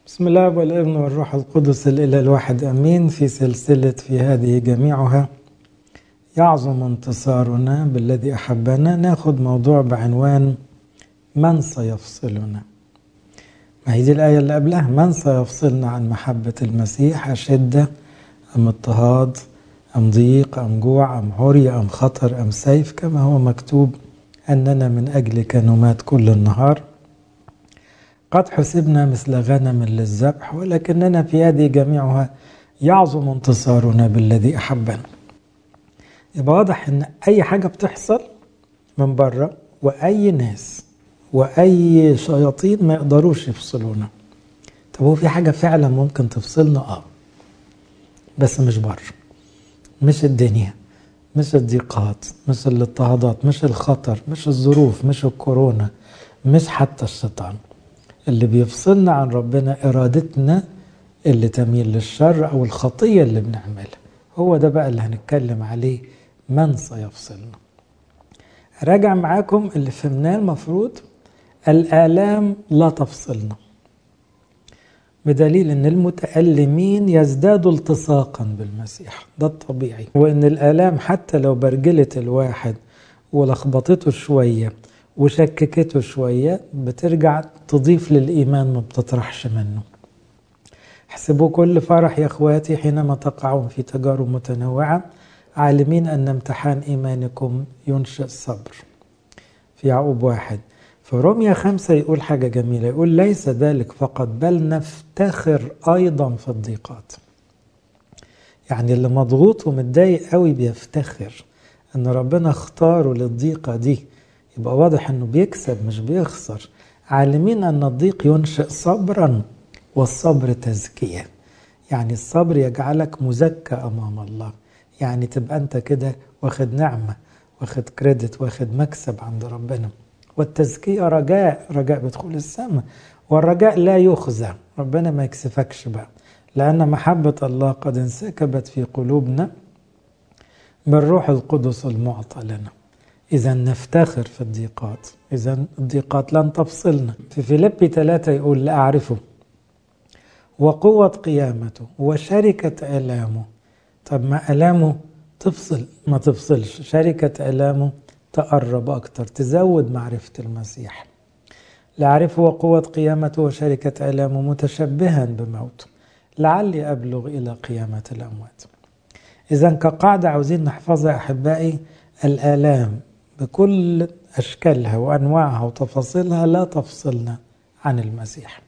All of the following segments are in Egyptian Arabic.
بسم الله والابن والروح القدس الإله الواحد أمين في سلسلة في هذه جميعها يعظم انتصارنا بالذي أحبنا ناخد موضوع بعنوان من سيفصلنا ما هي دي الآية اللي قبلها من سيفصلنا عن محبة المسيح أشدة أم اضطهاد أم ضيق أم جوع أم عري أم خطر أم سيف كما هو مكتوب أننا من أجلك نمات كل النهار قد حسبنا مثل غنم للذبح ولكننا في هذه جميعها يعظم انتصارنا بالذي أحبنا يبقى واضح ان اي حاجة بتحصل من بره واي ناس واي شياطين ما يقدروش يفصلونا طب هو في حاجة فعلا ممكن تفصلنا اه بس مش بره مش الدنيا مش الضيقات مش الاضطهادات مش الخطر مش الظروف مش الكورونا مش حتى الشيطان اللي بيفصلنا عن ربنا ارادتنا اللي تميل للشر او الخطيه اللي بنعملها هو ده بقى اللي هنتكلم عليه من سيفصلنا راجع معاكم اللي فهمناه المفروض الآلام لا تفصلنا بدليل ان المتألمين يزدادوا التصاقا بالمسيح ده الطبيعي وان الآلام حتى لو برجلت الواحد ولخبطته شوية وشككته شوية بترجع تضيف للإيمان ما بتطرحش منه احسبوا كل فرح يا اخواتي حينما تقعون في تجارب متنوعة عالمين أن امتحان إيمانكم ينشئ الصبر في يعقوب واحد في روميا خمسة يقول حاجة جميلة يقول ليس ذلك فقط بل نفتخر أيضا في الضيقات يعني اللي مضغوط ومتضايق قوي بيفتخر أن ربنا اختاره للضيقة دي يبقى واضح أنه بيكسب مش بيخسر عالمين أن الضيق ينشئ صبرا والصبر تزكية يعني الصبر يجعلك مزكى أمام الله يعني تبقى أنت كده واخد نعمة واخد كريدت واخد مكسب عند ربنا والتزكية رجاء رجاء بدخول السماء والرجاء لا يخزى ربنا ما يكسفكش بقى لأن محبة الله قد انسكبت في قلوبنا بالروح القدس المعطى لنا إذا نفتخر في الضيقات إذا الضيقات لن تفصلنا في فيليبي ثلاثة يقول لا أعرفه وقوة قيامته وشركة آلامه طب ما آلامه تفصل ما تفصلش شركة آلامه تقرب أكتر تزود معرفة المسيح لأعرفه وقوة قيامته وشركة آلامه متشبها بموته لعلي أبلغ إلى قيامة الأموات إذا كقاعدة عاوزين نحفظها أحبائي الآلام بكل أشكالها وأنواعها وتفاصيلها لا تفصلنا عن المسيح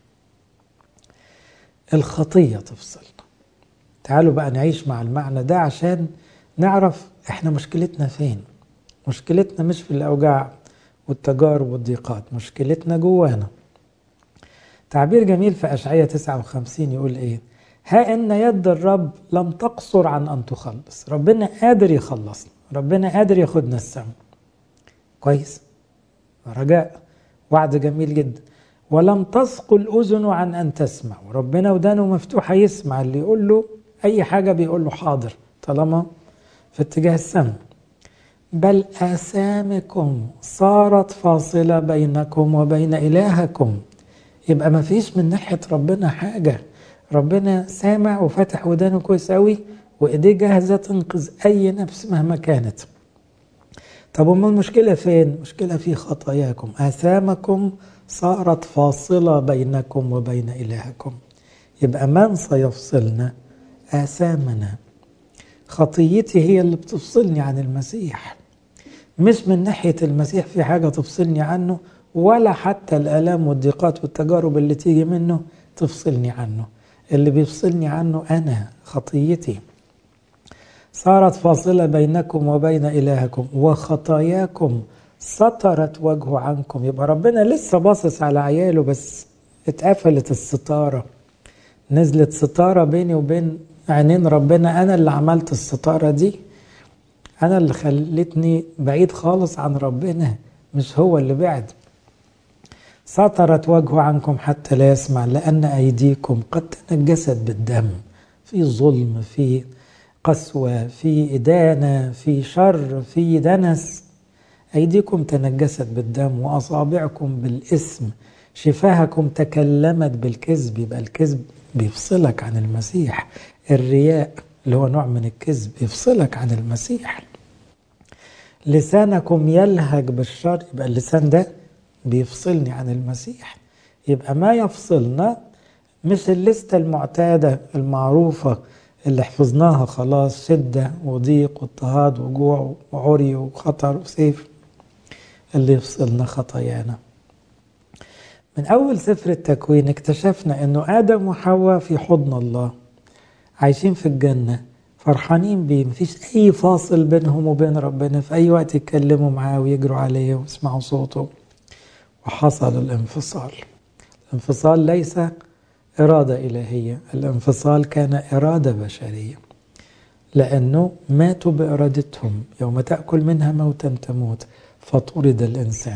الخطية تفصلنا تعالوا بقى نعيش مع المعنى ده عشان نعرف احنا مشكلتنا فين مشكلتنا مش في الأوجاع والتجارب والضيقات مشكلتنا جوانا تعبير جميل في أشعية 59 يقول إيه ها إن يد الرب لم تقصر عن أن تخلص ربنا قادر يخلصنا ربنا قادر ياخدنا السما كويس رجاء وعد جميل جدا ولم تثقل أذن عن أن تسمع ربنا ودانه مفتوحة يسمع اللي يقول له أي حاجة بيقول له حاضر طالما في اتجاه السماء بل آثامكم صارت فاصلة بينكم وبين إلهكم يبقى ما فيش من ناحية ربنا حاجة ربنا سامع وفتح ودانه كويس قوي وإيديه جاهزة تنقذ أي نفس مهما كانت طب وما المشكلة فين؟ المشكلة في خطاياكم آثامكم صارت فاصلة بينكم وبين إلهكم يبقى من سيفصلنا آثامنا خطيتي هي اللي بتفصلني عن المسيح مش من ناحية المسيح في حاجة تفصلني عنه ولا حتى الآلام والضيقات والتجارب اللي تيجي منه تفصلني عنه اللي بيفصلني عنه أنا خطيتي صارت فاصلة بينكم وبين إلهكم وخطاياكم سترت وجهه عنكم يبقى ربنا لسه باصص على عياله بس اتقفلت الستارة نزلت ستارة بيني وبين عينين ربنا أنا اللي عملت الستارة دي أنا اللي خلتني بعيد خالص عن ربنا مش هو اللي بعد سترت وجهه عنكم حتى لا يسمع لأن أيديكم قد تنجست بالدم في ظلم في قسوة في إدانة في شر في دنس أيديكم تنجست بالدم وأصابعكم بالإثم شفاهكم تكلمت بالكذب يبقى الكذب بيفصلك عن المسيح الرياء اللي هو نوع من الكذب يفصلك عن المسيح لسانكم يلهج بالشر يبقى اللسان ده بيفصلني عن المسيح يبقى ما يفصلنا مش الليستة المعتادة المعروفة اللي حفظناها خلاص شدة وضيق واضطهاد وجوع وعري وخطر وسيف اللي يفصلنا خطايانا من أول سفر التكوين اكتشفنا أنه آدم وحواء في حضن الله عايشين في الجنة فرحانين بيه مفيش أي فاصل بينهم وبين ربنا في أي وقت يتكلموا معاه ويجروا عليه ويسمعوا صوته وحصل الانفصال الانفصال ليس إرادة إلهية الانفصال كان إرادة بشرية لأنه ماتوا بإرادتهم يوم تأكل منها موتا تموت فطرد الإنسان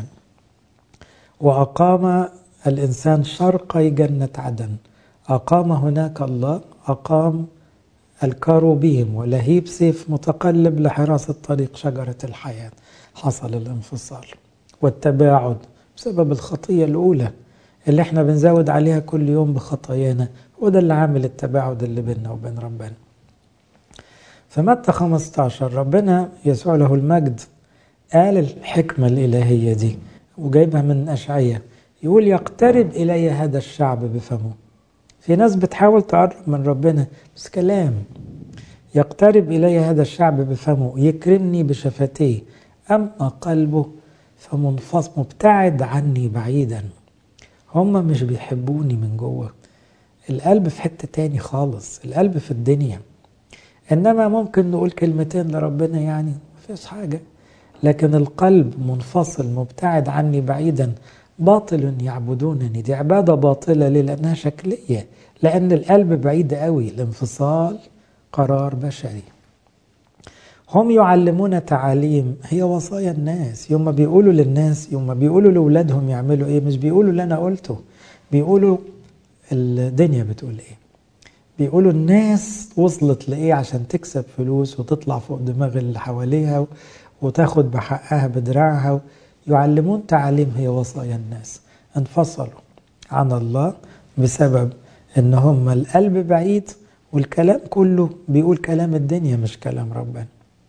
وأقام الإنسان شرقي جنة عدن أقام هناك الله أقام الكاروبيم ولهيب سيف متقلب لحراسة طريق شجرة الحياة حصل الانفصال والتباعد بسبب الخطية الأولى اللي احنا بنزود عليها كل يوم بخطايانا هو ده اللي عامل التباعد اللي بيننا وبين ربنا فمتى 15 ربنا يسوع له المجد قال الحكمة الإلهية دي وجايبها من أشعية يقول يقترب إلي هذا الشعب بفمه في ناس بتحاول تقرب من ربنا بس كلام يقترب إلي هذا الشعب بفمه يكرمني بشفتيه أما قلبه فمنفصل مبتعد عني بعيدا هم مش بيحبوني من جوه القلب في حتة تاني خالص القلب في الدنيا إنما ممكن نقول كلمتين لربنا يعني مفيش حاجة لكن القلب منفصل مبتعد عني بعيدا باطل يعبدونني دي عبادة باطلة ليه؟ لأنها شكلية لأن القلب بعيد قوي الانفصال قرار بشري هم يعلمون تعاليم هي وصايا الناس يوم بيقولوا للناس يوم بيقولوا لأولادهم يعملوا إيه مش بيقولوا اللي أنا قلته بيقولوا الدنيا بتقول إيه بيقولوا الناس وصلت لإيه عشان تكسب فلوس وتطلع فوق دماغ اللي حواليها وتاخد بحقها بدراعها يعلمون تعاليم هي وصايا الناس انفصلوا عن الله بسبب ان هم القلب بعيد والكلام كله بيقول كلام الدنيا مش كلام ربنا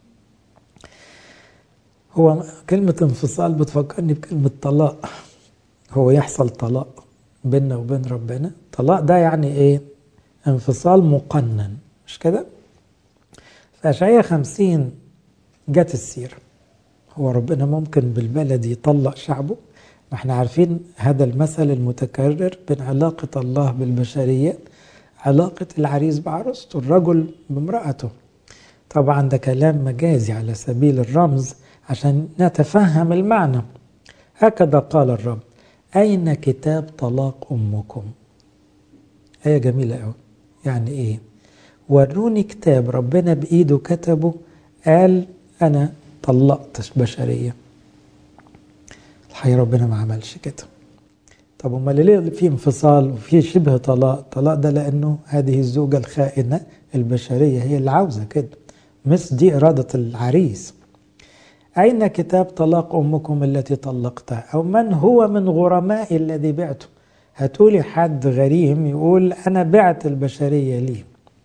هو كلمة انفصال بتفكرني بكلمة طلاق هو يحصل طلاق بيننا وبين ربنا طلاق ده يعني ايه انفصال مقنن مش كده في أشعية خمسين جت السيرة هو ربنا ممكن بالبلد يطلق شعبه ما احنا عارفين هذا المثل المتكرر بين علاقة الله بالبشرية علاقة العريس بعروسته الرجل بامرأته طبعا ده كلام مجازي على سبيل الرمز عشان نتفهم المعنى هكذا قال الرب أين كتاب طلاق أمكم آية جميلة أوي يعني إيه وروني كتاب ربنا بإيده كتبه قال أنا طلقت بشرية الحقيقة ربنا ما عملش كده طب امال ليه في انفصال وفي شبه طلاق طلاق ده لانه هذه الزوجة الخائنة البشرية هي اللي عاوزة كده مش دي إرادة العريس أين كتاب طلاق أمكم التي طلقتها أو من هو من غرماء الذي بعته هاتولي حد غريم يقول أنا بعت البشرية لي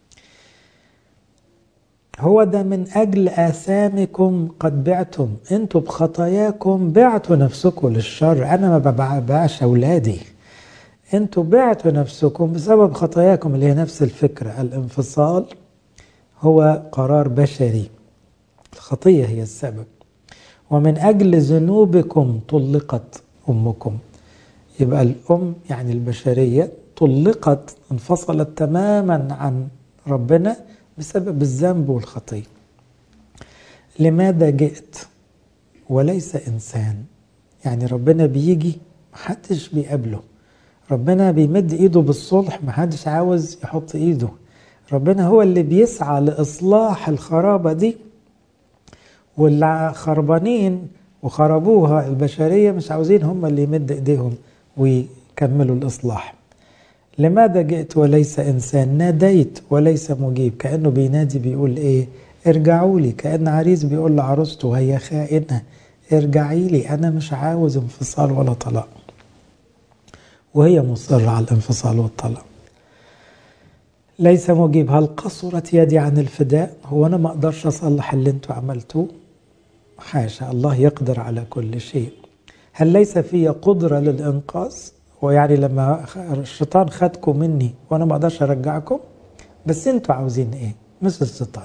هو ده من أجل آثامكم قد بعتم أنتوا بخطاياكم بعتوا نفسكم للشر أنا ما ببيعش أولادي أنتوا بعتوا نفسكم بسبب خطاياكم اللي هي نفس الفكرة الانفصال هو قرار بشري الخطية هي السبب ومن أجل ذنوبكم طلقت أمكم يبقى الأم يعني البشرية طلقت انفصلت تماما عن ربنا بسبب الذنب والخطية لماذا جئت وليس إنسان يعني ربنا بيجي محدش بيقابله ربنا بيمد ايده بالصلح محدش عاوز يحط ايده ربنا هو اللي بيسعى لإصلاح الخرابة دي واللي خربانين وخربوها البشرية مش عاوزين هم اللي يمد ايديهم ويكملوا الإصلاح لماذا جئت وليس إنسان ناديت وليس مجيب كأنه بينادي بيقول إيه ارجعوا لي كأن عريس بيقول لعروسته هي خائنة ارجعي لي أنا مش عاوز انفصال ولا طلاق وهي مصرة على الانفصال والطلاق ليس مجيب هل قصرت يدي عن الفداء هو أنا ما أقدرش أصلح اللي أنتوا عملتوه حاشا الله يقدر على كل شيء هل ليس في قدرة للإنقاذ ويعني لما الشيطان خدكم مني وأنا ما أقدرش أرجعكم بس أنتوا عاوزين إيه مثل الشيطان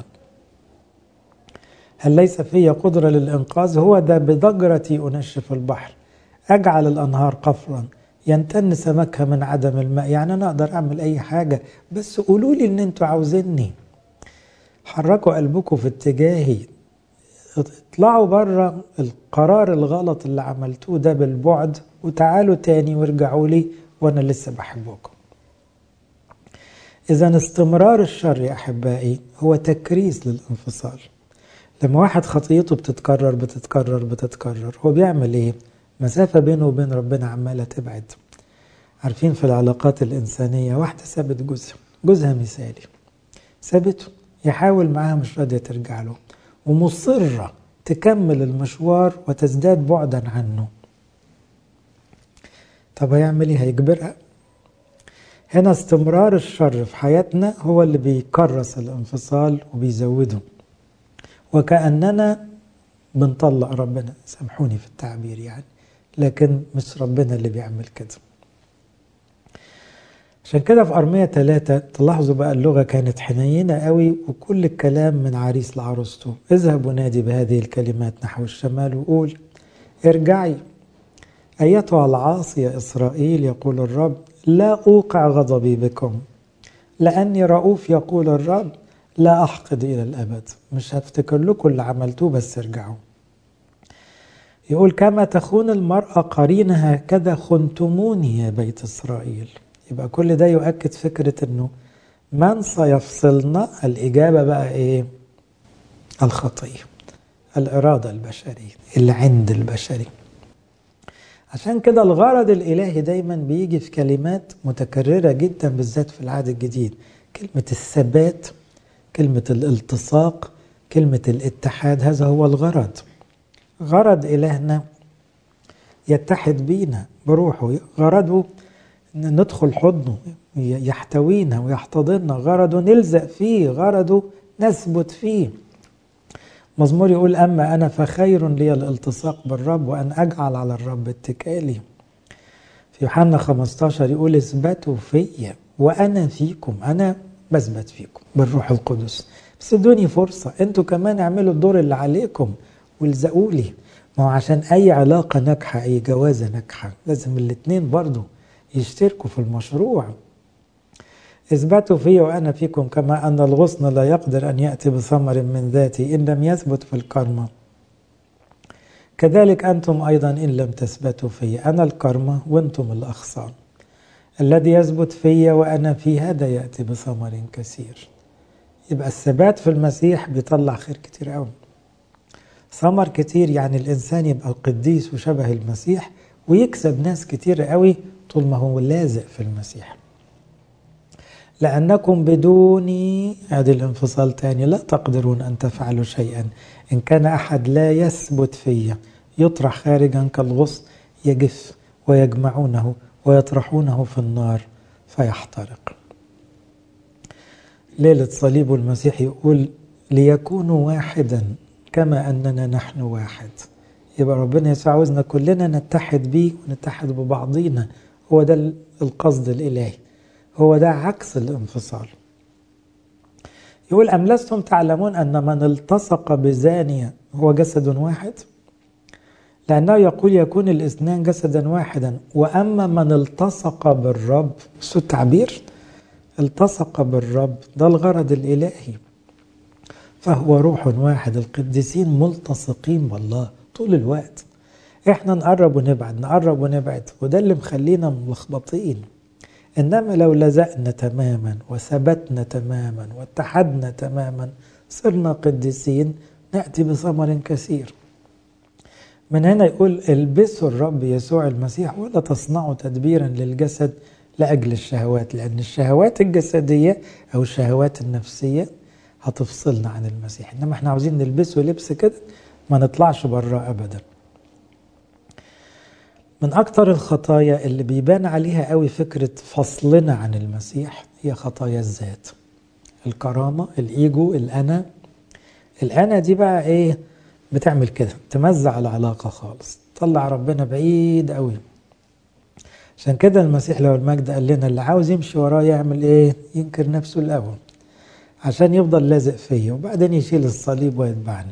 هل ليس في قدرة للإنقاذ هو ده بضجرتي أنشف البحر أجعل الأنهار قفرا ينتن سمكها من عدم الماء يعني أنا أقدر أعمل أي حاجة بس قولوا لي إن أنتوا عاوزيني حركوا قلبكم في اتجاهي اطلعوا بره القرار الغلط اللي عملتوه ده بالبعد وتعالوا تاني وارجعوا لي وأنا لسه بحبكم إذا استمرار الشر يا أحبائي هو تكريس للانفصال لما واحد خطيته بتتكرر بتتكرر بتتكرر هو بيعمل ايه مسافة بينه وبين ربنا عمالة تبعد عارفين في العلاقات الإنسانية واحدة سابت جوزها جوزها مثالي سابته يحاول معاها مش راضية ترجع له ومصرة تكمل المشوار وتزداد بعدا عنه طب هيعمل ايه هيجبرها هنا استمرار الشر في حياتنا هو اللي بيكرس الانفصال وبيزوده وكأننا بنطلق ربنا سامحوني في التعبير يعني لكن مش ربنا اللي بيعمل كده عشان كده في أرمية ثلاثة تلاحظوا بقى اللغة كانت حنينة قوي وكل الكلام من عريس لعروسته اذهب ونادي بهذه الكلمات نحو الشمال وقول ارجعي أيتها العاصية إسرائيل يقول الرب لا أوقع غضبي بكم لأني رؤوف يقول الرب لا أحقد إلى الأبد مش هفتكر لكم اللي عملتوه بس ارجعوا يقول كما تخون المرأة قرينها هكذا خنتموني يا بيت إسرائيل يبقى كل ده يؤكد فكرة أنه من سيفصلنا الإجابة بقى إيه الخطية الإرادة البشرية العند البشري عشان كده الغرض الإلهي دايما بيجي في كلمات متكررة جدا بالذات في العهد الجديد كلمة الثبات كلمة الالتصاق كلمة الاتحاد هذا هو الغرض غرض إلهنا يتحد بينا بروحه غرضه ندخل حضنه يحتوينا ويحتضننا غرضه نلزق فيه غرضه نثبت فيه مزمور يقول أما أنا فخير لي الالتصاق بالرب وأن أجعل على الرب اتكالي في يوحنا 15 يقول اثبتوا فيا وأنا فيكم أنا بثبت فيكم بالروح القدس بس ادوني فرصة انتوا كمان اعملوا الدور اللي عليكم والزقوا لي ما هو عشان اي علاقة ناجحة اي جوازة ناجحة لازم الاتنين برضو يشتركوا في المشروع اثبتوا في وانا فيكم كما ان الغصن لا يقدر ان ياتي بثمر من ذاته ان لم يثبت في الكرمه كذلك انتم ايضا ان لم تثبتوا في انا الكرمه وانتم الاغصان الذي يثبت في وانا في هذا ياتي بثمر كثير يبقى الثبات في المسيح بيطلع خير كتير قوي ثمر كتير يعني الانسان يبقى قديس وشبه المسيح ويكسب ناس كتير قوي طول ما هو لازق في المسيح لأنكم بدوني هذا الانفصال تاني لا تقدرون أن تفعلوا شيئا إن كان أحد لا يثبت في يطرح خارجا كالغصن يجف ويجمعونه ويطرحونه في النار فيحترق ليلة صليب المسيح يقول ليكونوا واحدا كما أننا نحن واحد يبقى ربنا يسوع عاوزنا كلنا نتحد بيه ونتحد ببعضينا هو ده القصد الإلهي هو ده عكس الانفصال يقول أم لستم تعلمون أن من التصق بزانية هو جسد واحد لأنه يقول يكون الاثنان جسدا واحدا وأما من التصق بالرب شو التعبير التصق بالرب ده الغرض الإلهي فهو روح واحد القديسين ملتصقين بالله طول الوقت احنا نقرب ونبعد نقرب ونبعد وده اللي مخلينا ملخبطين انما لو لزقنا تماما وثبتنا تماما واتحدنا تماما صرنا قديسين ناتي بثمر كثير من هنا يقول البسوا الرب يسوع المسيح ولا تصنعوا تدبيرا للجسد لاجل الشهوات لان الشهوات الجسديه او الشهوات النفسيه هتفصلنا عن المسيح انما احنا عاوزين نلبسه لبس كده ما نطلعش براه ابدا من أكتر الخطايا اللي بيبان عليها قوي فكرة فصلنا عن المسيح هي خطايا الذات الكرامة الإيجو الأنا الأنا دي بقى إيه بتعمل كده تمزع العلاقة خالص طلع ربنا بعيد قوي عشان كده المسيح لو المجد قال لنا اللي عاوز يمشي وراه يعمل ايه ينكر نفسه الاول عشان يفضل لازق فيا وبعدين يشيل الصليب ويتبعني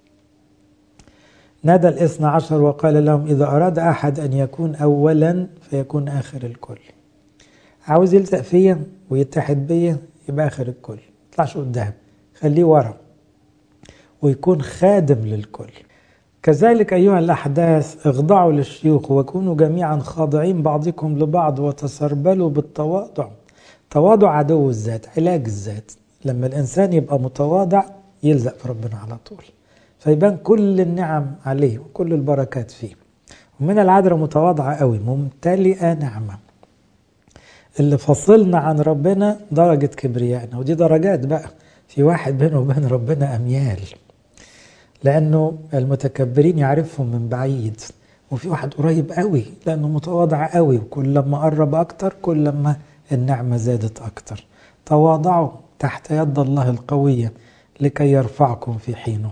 نادى الاثنى عشر وقال لهم إذا أراد أحد أن يكون أولا فيكون آخر الكل عاوز يلزق فيا ويتحد بيا يبقى آخر الكل يطلعش قدام خليه ورا ويكون خادم للكل كذلك أيها الأحداث اخضعوا للشيوخ وكونوا جميعا خاضعين بعضكم لبعض وتسربلوا بالتواضع تواضع عدو الذات علاج الذات لما الإنسان يبقى متواضع يلزق في ربنا على طول فيبان كل النعم عليه وكل البركات فيه ومن العذراء متواضعة قوي ممتلئة نعمة اللي فصلنا عن ربنا درجة كبريائنا ودي درجات بقى في واحد بينه وبين ربنا أميال لأنه المتكبرين يعرفهم من بعيد وفي واحد قريب قوي لأنه متواضع قوي وكل لما قرب أكتر كل لما النعمة زادت أكتر تواضعوا تحت يد الله القوية لكي يرفعكم في حينه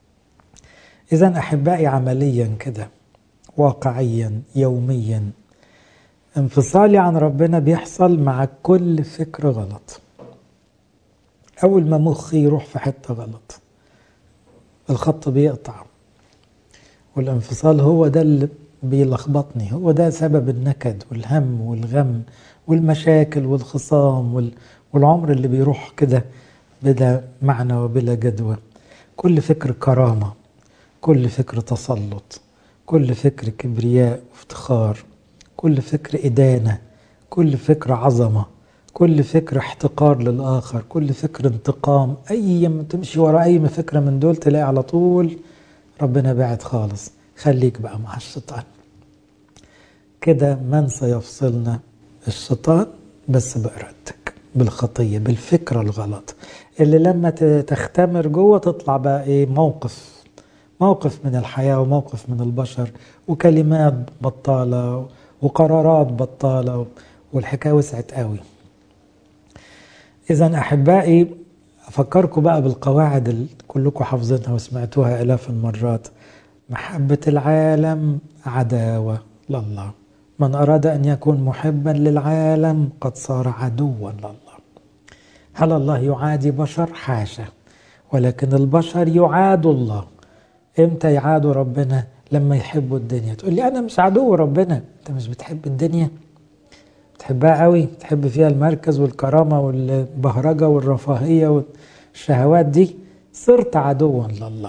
إذا أحبائي عمليا كده واقعيا يوميا انفصالي عن ربنا بيحصل مع كل فكر غلط أول ما مخي يروح في حتة غلط الخط بيقطع والانفصال هو ده اللي بيلخبطني هو ده سبب النكد والهم والغم والمشاكل والخصام والعمر اللي بيروح كده بلا معنى وبلا جدوى كل فكر كرامة كل فكر تسلط كل فكر كبرياء وافتخار كل فكر إدانة كل فكر عظمة كل فكر احتقار للآخر كل فكر انتقام أي ما تمشي ورا أي فكرة من دول تلاقي على طول ربنا بعد خالص خليك بقى مع الشيطان كده من سيفصلنا الشيطان بس بإرادتك بالخطية بالفكرة الغلط اللي لما تختمر جوه تطلع بقى ايه موقف موقف من الحياة وموقف من البشر وكلمات بطالة وقرارات بطالة والحكاية وسعت قوي إذا أحبائي أفكركم بقى بالقواعد اللي كلكم حافظينها وسمعتوها آلاف المرات محبة العالم عداوة لله من أراد أن يكون محبا للعالم قد صار عدوا لله هل الله يعادي بشر حاشا ولكن البشر يعادوا الله امتى يعادوا ربنا لما يحبوا الدنيا تقول لي انا مش عدو ربنا انت مش بتحب الدنيا بتحبها قوي بتحب فيها المركز والكرامة والبهرجة والرفاهية والشهوات دي صرت عدوا لله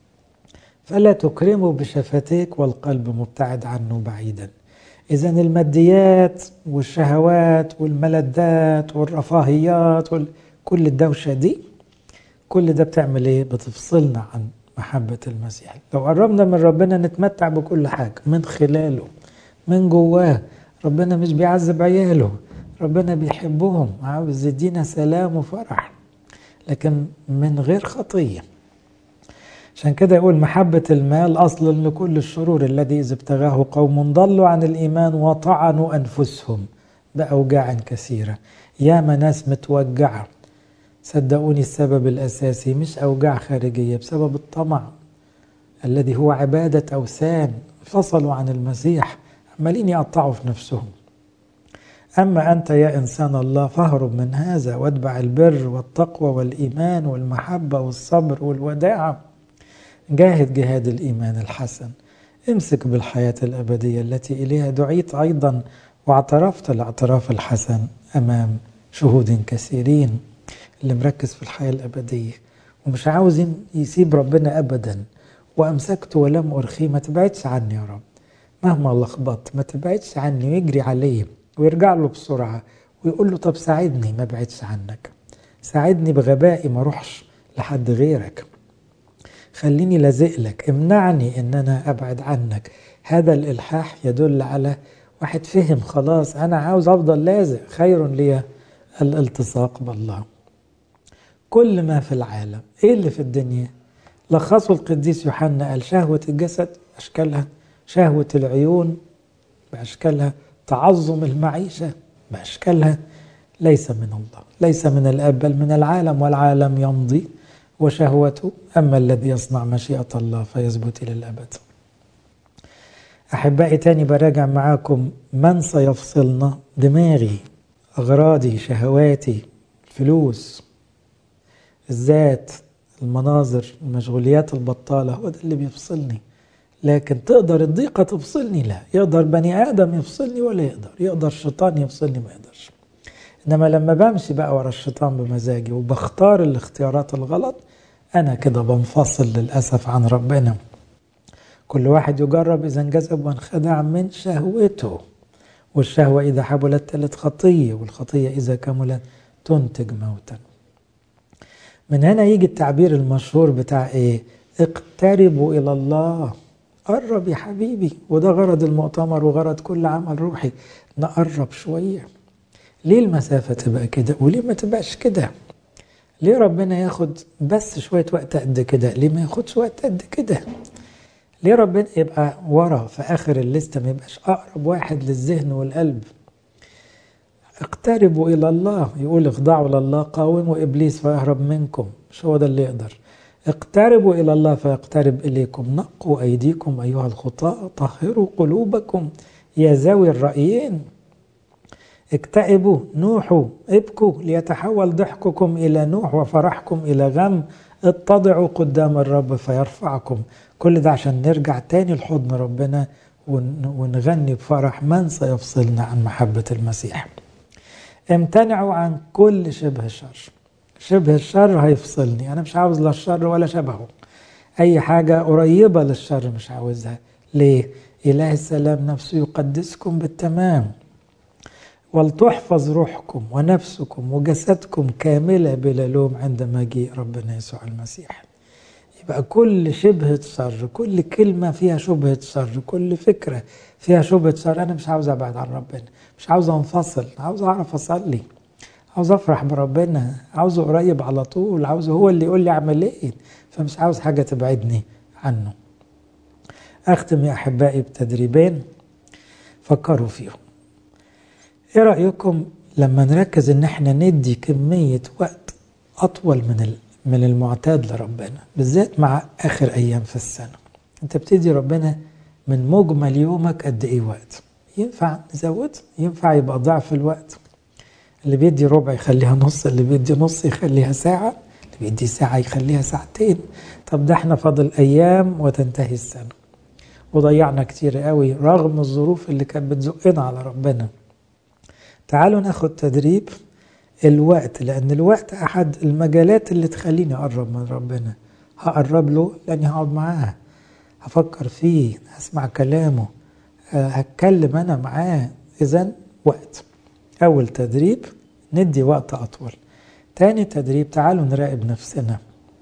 فلا تكرمه بشفتيك والقلب مبتعد عنه بعيدا إذا الماديات والشهوات والملذات والرفاهيات وكل الدوشة دي كل ده بتعمل إيه؟ بتفصلنا عن محبة المسيح لو قربنا من ربنا نتمتع بكل حاجة من خلاله من جواه ربنا مش بيعذب عياله ربنا بيحبهم عاوز يدينا سلام وفرح لكن من غير خطيه عشان كده يقول محبة المال أصل لكل الشرور الذي إذا ابتغاه قوم ضلوا عن الإيمان وطعنوا أنفسهم بأوجاع كثيرة ياما ناس متوجعة صدقوني السبب الأساسي مش أوجاع خارجية بسبب الطمع الذي هو عبادة أوثان فصلوا عن المسيح عمالين يقطعوا في نفسهم أما أنت يا إنسان الله فاهرب من هذا واتبع البر والتقوى والإيمان والمحبة والصبر والوداعة جاهد جهاد الإيمان الحسن امسك بالحياة الأبدية التي إليها دعيت أيضا واعترفت الاعتراف الحسن أمام شهود كثيرين اللي مركز في الحياة الأبدية ومش عاوز يسيب ربنا أبدا وأمسكت ولم أرخيه ما تبعدش عني يا رب مهما لخبطت ما تبعدش عني ويجري عليه ويرجع له بسرعة ويقول له طب ساعدني ما بعدش عنك ساعدني بغبائي ما اروحش لحد غيرك خليني لازق لك امنعني ان انا ابعد عنك هذا الالحاح يدل على واحد فهم خلاص انا عاوز افضل لازق خير لي الالتصاق بالله كل ما في العالم ايه اللي في الدنيا لخصه القديس يوحنا قال شهوة الجسد اشكالها شهوة العيون بأشكالها تعظم المعيشة بأشكالها ليس من الله ليس من الأب بل من العالم والعالم يمضي وشهوته أما الذي يصنع مشيئة الله فيثبت إلى الأبد أحبائي تاني براجع معاكم من سيفصلنا دماغي أغراضي شهواتي فلوس الذات المناظر المشغوليات البطالة هو ده اللي بيفصلني لكن تقدر الضيقة تفصلني لا يقدر بني آدم يفصلني ولا يقدر يقدر الشيطان يفصلني ما يقدرش إنما لما بمشي بقى ورا الشيطان بمزاجي وبختار الاختيارات الغلط أنا كده بنفصل للأسف عن ربنا كل واحد يجرب إذا انجذب وانخدع من شهوته والشهوة إذا حبلت تلت خطية والخطية إذا كملت تنتج موتا من هنا يجي التعبير المشهور بتاع إيه اقتربوا إلى الله قرب يا حبيبي وده غرض المؤتمر وغرض كل عمل روحي نقرب شوية ليه المسافة تبقى كده وليه ما تبقاش كده ليه ربنا ياخد بس شوية وقت قد كده ليه ما ياخدش وقت قد كده ليه ربنا يبقى ورا في آخر الليستة ما يبقاش أقرب واحد للذهن والقلب اقتربوا إلى الله يقول اخضعوا لله قاوموا إبليس فيهرب منكم مش هو ده اللي يقدر اقتربوا إلى الله فيقترب إليكم نقوا أيديكم أيها الخطاة طهروا قلوبكم يا ذوي الرأيين اكتئبوا نوحوا ابكوا ليتحول ضحككم إلى نوح وفرحكم إلى غم اتضعوا قدام الرب فيرفعكم كل ده عشان نرجع تاني لحضن ربنا ونغني بفرح من سيفصلنا عن محبة المسيح امتنعوا عن كل شبه شر شبه الشر هيفصلني انا مش عاوز لا الشر ولا شبهه اي حاجه قريبه للشر مش عاوزها ليه اله السلام نفسه يقدسكم بالتمام ولتحفظ روحكم ونفسكم وجسدكم كامله بلا لوم عند مجيء ربنا يسوع المسيح يبقى كل شبهة شر كل كلمة فيها شبهة شر كل فكرة فيها شبهة شر أنا مش عاوز أبعد عن ربنا مش عاوز أنفصل عاوز أعرف أصلي عاوز افرح بربنا عاوزه قريب على طول عاوزه هو اللي يقول لي اعمل ايه فمش عاوز حاجه تبعدني عنه اختم يا احبائي بتدريبين فكروا فيهم ايه رايكم لما نركز ان احنا ندي كميه وقت اطول من من المعتاد لربنا بالذات مع اخر ايام في السنه انت بتدي ربنا من مجمل يومك قد ايه وقت ينفع نزود ينفع يبقى ضعف الوقت اللي بيدي ربع يخليها نص اللي بيدي نص يخليها ساعة اللي بيدي ساعة يخليها ساعتين طب ده احنا فاضل أيام وتنتهي السنة وضيعنا كتير قوي رغم الظروف اللي كانت بتزقنا على ربنا تعالوا ناخد تدريب الوقت لأن الوقت أحد المجالات اللي تخليني أقرب من ربنا هقرب له لأني هقعد معاه هفكر فيه هسمع كلامه هتكلم أنا معاه إذا وقت أول تدريب ندي وقت أطول تاني تدريب تعالوا نراقب نفسنا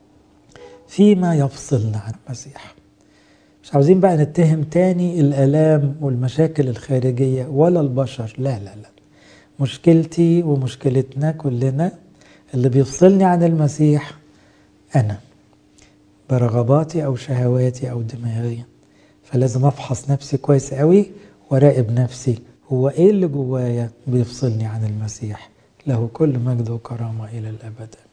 فيما يفصلنا عن المسيح مش عاوزين بقى نتهم تاني الآلام والمشاكل الخارجية ولا البشر لا لا لا مشكلتي ومشكلتنا كلنا اللي بيفصلني عن المسيح أنا برغباتي أو شهواتي أو دماغي فلازم أفحص نفسي كويس قوي وراقب نفسي هو ايه اللي جوايا بيفصلني عن المسيح له كل مجد وكرامه الى الابد